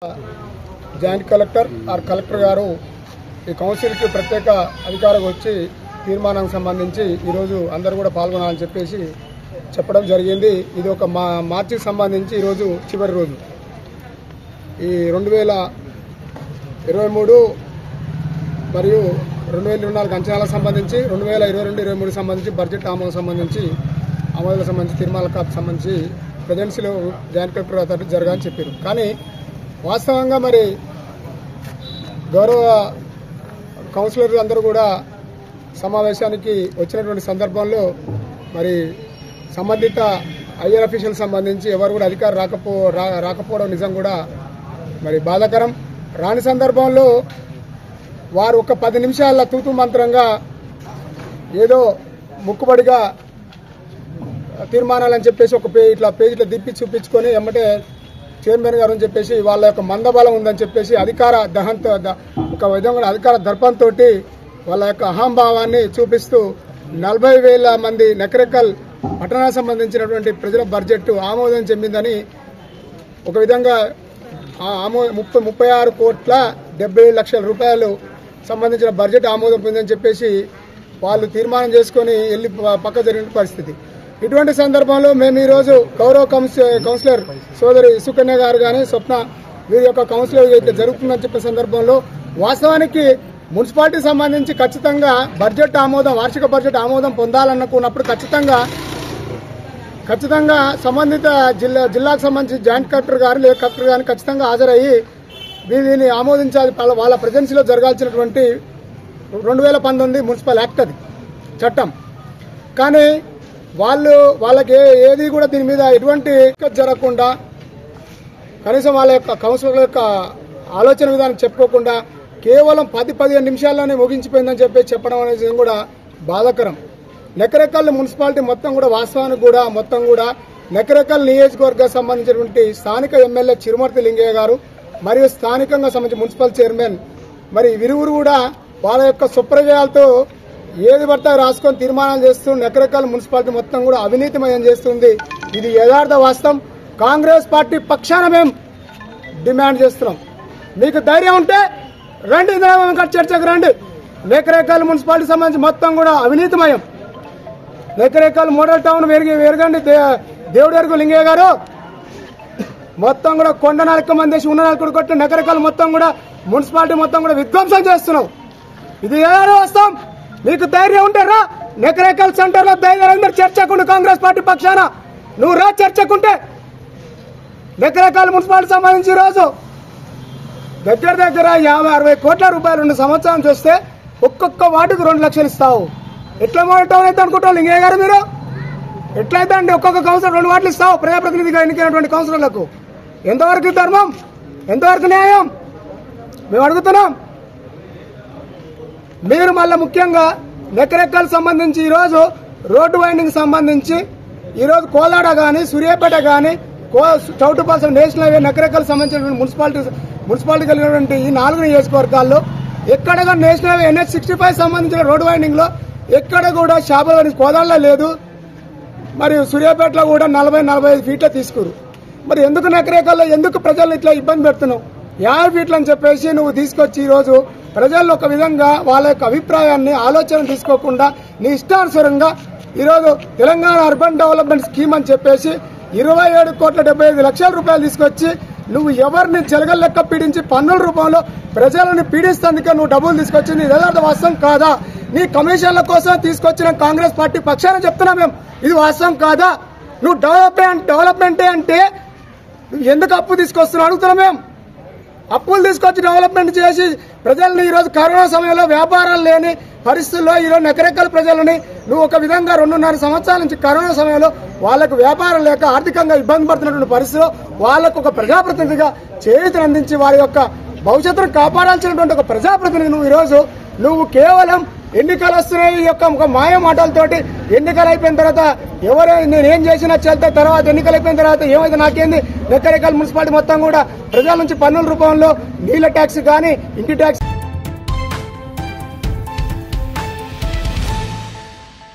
joint collector R collector గారు ఈ కౌన్సిల్కి ప్రత్యేక అధికారం వచ్చి తీర్మానానికి సంబంధించి ఈరోజు అందరూ కూడా పాల్గొనాలని చెప్పేసి చెప్పడం జరిగింది ఇది ఒక మా మార్చికి సంబంధించి ఈరోజు చివరి రోజు ఈ రెండు వేల ఇరవై మూడు మరియు రెండు వేల ఇరవై నాలుగు అంచనాలకు సంబంధించి రెండు వేల ఇరవై రెండు ఇరవై మూడు సంబంధించి బడ్జెట్ ఆమోదం సంబంధించి ఆమోదాలకు సంబంధించి తీర్మానాలకు సంబంధించి ప్రెసిడెన్సీలో జాయింట్ కలెక్టర్ అథారిటీ జరగాలని చెప్పారు కానీ వాస్తవంగా మరి గౌరవ కౌన్సిలర్లు అందరూ కూడా సమావేశానికి వచ్చినటువంటి సందర్భంలో మరి సంబంధిత ఐఆర్ అఫీషియల్ సంబంధించి ఎవరు కూడా అధికారం రాకపో రా- రాకపోవడం నిజం కూడా మరి బాధాకరం రాని సందర్భంలో వారు ఒక పది నిమిషాల తూతు మంత్రంగా ఏదో ముక్కుబడిగా తీర్మానాలని చెప్పేసి ఒక పే ఇట్లా పేజీలో దిప్పి చూపించుకొని ఎమ్మటే చైర్మన్ గారు అని చెప్పేసి వాళ్ళ యొక్క మందబలం ఉందని చెప్పేసి అధికార దహంతో ద- ఒక విధంగా అధికార దర్పంతో వాళ్ళ యొక్క అహంభావాన్ని చూపిస్తూ నలభై వేల మంది నెకరెకల్ పట్టణానికి సంబంధించినటువంటి ప్రజల బడ్జెట్ ఆమోదం చెందిందని ఒక విధంగా ఆ ఆమో ముప్పై ముప్పై ఆరు కోట్ల డెబ్బై లక్షల రూపాయలు సంబంధించిన బడ్జెట్ ఆమోదం పొందని చెప్పేసి వాళ్ళు తీర్మానం చేసుకొని వెళ్ళి ప- పక్క జరిగిన పరిస్థితి ఇటువంటి సందర్భంలో మేము ఈరోజు గౌరవ కౌన్స్ కౌన్సిలర్ సోదరి సుకన్య గారు కానీ స్వప్న వీరి యొక్క కౌన్సిలర్ ఇట్లా జరుగుతుందని చెప్పిన సందర్భంలో వాస్తవానికి మున్సిపాలిటీ సంబంధించి ఖచ్చితంగా బడ్జెట్ ఆమోదం వార్షిక బడ్జెట్ ఆమోదం పొందాలనుకున్నప్పుడు ఖచ్చితంగా ఖచ్చితంగా సంబంధిత జిల్లా జిల్లాకు సంబంధించి జాయింట్ కలెక్టర్ గారు లేదా కలెక్టర్ గారిని ఖచ్చితంగా హాజరయ్యి దీనిని ఆమోదించాలి వాళ్ళ- వాళ్ళ ప్రెజెన్సీలో జరగాల్సినటువంటి రెండు వేల పంతొమ్మిది మున్సిపల్ యాక్ట్ అది చట్టం కానీ వాళ్ళు వాళ్ళకి ఏ- ఏది కూడా దీని మీద ఎటువంటి జరగకుండా కనీసం వాళ్ళ యొక్క కౌన్సిలర్ యొక్క ఆలోచన విధానం చెప్పుకోకుండా కేవలం పది పదిహేను నిమిషాల్లోనే ముగించిపోయిందని చెప్పి చెప్పడం అనేది కూడా బాధాకరం నెకరెకల్ మున్సిపాలిటీ మొత్తం కూడా వాస్తవానికి కూడా మొత్తం కూడా నెకరెకల్ నియోజకవర్గ సంబంధించినటువంటి స్థానిక ఎమ్మెల్యే చిరుమర్తి లింగయ్య గారు మరియు స్థానికంగా సంబంధించి మున్సిపల్ చైర్మన్ మరి వీరువురు కూడా వాళ్ళ యొక్క సుప్రజయాలతో ఏది పడితే అది రాసుకొని తీర్మానాలు చేస్తూ నెకరెకల్ మున్సిపాలిటీ మొత్తం కూడా అవినీతిమయం చేస్తుంది ఇది యథార్థ వాస్తవం కాంగ్రెస్ పార్టీ పక్షాన మేము డిమాండ్ చేస్తున్నాం మీకు ధైర్యం ఉంటే రండి ఇందిరా వెంకట చర్చకు రండి నేకరేకాల్ మున్సిపాలిటీ సంబంధించి మొత్తం కూడా అవినీతిమయం నేకరేకాల్ మోడల్ టౌన్ వెరిగి వెరగండి దే- దేవుడి వరకు లింగయ్య గారు మొత్తం కూడా కొండ నరక మందేసి ఉన్న నరకుడు కొట్టి నగరకాలు మొత్తం కూడా మున్సిపాలిటీ మొత్తం కూడా విధ్వంసం చేస్తున్నావు ఇది ఏదో వస్తాం నీకు ధైర్యం ఉంటే రా నెకరేకల్ సెంటర్ లో ధైర్యం అందరు చర్చకుండు కాంగ్రెస్ పార్టీ పక్షాన నువ్వు రా చర్చకుంటే నెకరేకల్ మున్సిపాలిటీ సంబంధించి ఈ రోజు దగ్గర దగ్గర యాభై అరవై కోట్ల రూపాయలు రెండు సంవత్సరం చూస్తే ఒక్కొక్క వాటికి రెండు లక్షలు ఇస్తావు ఎట్లా మోడటం అయితే అనుకుంటావు లింగయ్య గారు మీరు ఎట్లయితే అండి ఒక్కొక్క కౌన్సిలర్ రెండు వాటిలు ఇస్తావు ప్రజాప్రతినిధిగా ఎన్నికైనటువంటి కౌన్సిలర్లకు ఎంతవరకు ధర్మం ఎంతవరకు న్యాయం మేము అడుగుతున్నాం మీరు మళ్ళీ ముఖ్యంగా నెక్కరెక్కలకు సంబంధించి ఈరోజు రోడ్డు వైండింగ్ సంబంధించి ఈరోజు కోలాడ కానీ సూర్యాపేట కానీ కో చౌటుపాల్సిన నేషనల్ హైవే నెక్కరెక్కలకు సంబంధించినటువంటి మున్సిపాలిటీ మున్సిపాలిటీ కలిగినటువంటి ఈ నాలుగు నియోజకవర్గాల్లో ఎక్కడ కూడా national highway NH sixty five సంబంధించిన రోడ్డు వైండింగ్ లో ఎక్కడ కూడా షాపుల కోదాళ్ళ లేదు మరియు సూర్యాపేటలో కూడా నలభై నలభై ఐదు ఫీట్ల తీసుకురు మరి ఎందుకు నకరేకల్లో ఎందుకు ప్రజలను ఇట్లా ఇబ్బంది పెడుతున్నావు యాభై ఫీట్లు అని చెప్పేసి నువ్వు తీసుకొచ్చి ఈరోజు ప్రజల్లో ఒక విధంగా వాళ్ళ యొక్క అభిప్రాయాన్ని ఆలోచన తీసుకోకుండా నీ ఇష్టానుసారంగా ఈరోజు తెలంగాణ అర్బన్ డెవలప్మెంట్ స్కీమ్ అని చెప్పేసి ఇరవై ఏడు కోట్ల డెబ్బై ఐదు లక్షల రూపాయలు తీసుకొచ్చి నువ్వు ఎవరిని చెలగల లెక్క పీడించి పన్నుల రూపంలో ప్రజలను పీడిస్తందుకే నువ్వు డబ్బులు తీసుకొచ్చింది ఇది యథార్థ వాస్తవం కాదా నీ కమిషన్ల కోసం తీసుకొచ్చిన కాంగ్రెస్ పార్టీ పక్షాన చెప్తున్నా మేము ఇది వాస్తవం కాదా నువ్వు డెవలప్మెంట్ డెవలప్మెంటే అంటే నువ్వు ఎందుకు అప్పు తీసుకొస్తున్నావు అడుగుతున్నాం మేము అప్పులు తీసుకొచ్చి డెవలప్మెంట్ చేసి ప్రజల్ని ఈరోజు కరోనా సమయంలో వ్యాపారాలు లేని పరిస్థితుల్లో ఈరోజు నకరెక్కల ప్రజలని నువ్వు ఒక విధంగా రెండున్నర సంవత్సరాల నుంచి కరోనా సమయంలో వాళ్ళకు వ్యాపారం లేక ఆర్థికంగా ఇబ్బంది పడుతున్నటువంటి పరిస్థితిలో వాళ్ళకు ఒక ప్రజాప్రతినిధిగా చేతిని అందించి వారి యొక్క భవిష్యత్తును కాపాడాల్సినటువంటి ఒక ప్రజాప్రతినిధి నువ్వు ఈరోజు నువ్వు కేవలం ఎన్నికలు వస్తున్నాయి ఈ యొక్క ఒక మాయ మాటలతోటి ఎన్నికలు అయిపోయిన తర్వాత ఎవరు నేనేం చేసినా చేస్తే తర్వాత ఎన్నికలు అయిపోయిన తర్వాత ఏమైతే నాకేంది నెక్కరెక్కల మున్సిపాలిటీ మొత్తం కూడా ప్రజల నుంచి పన్నుల రూపంలో నీళ్ల ట్యాక్స్ కానీ ఇంటి ట్యాక్స్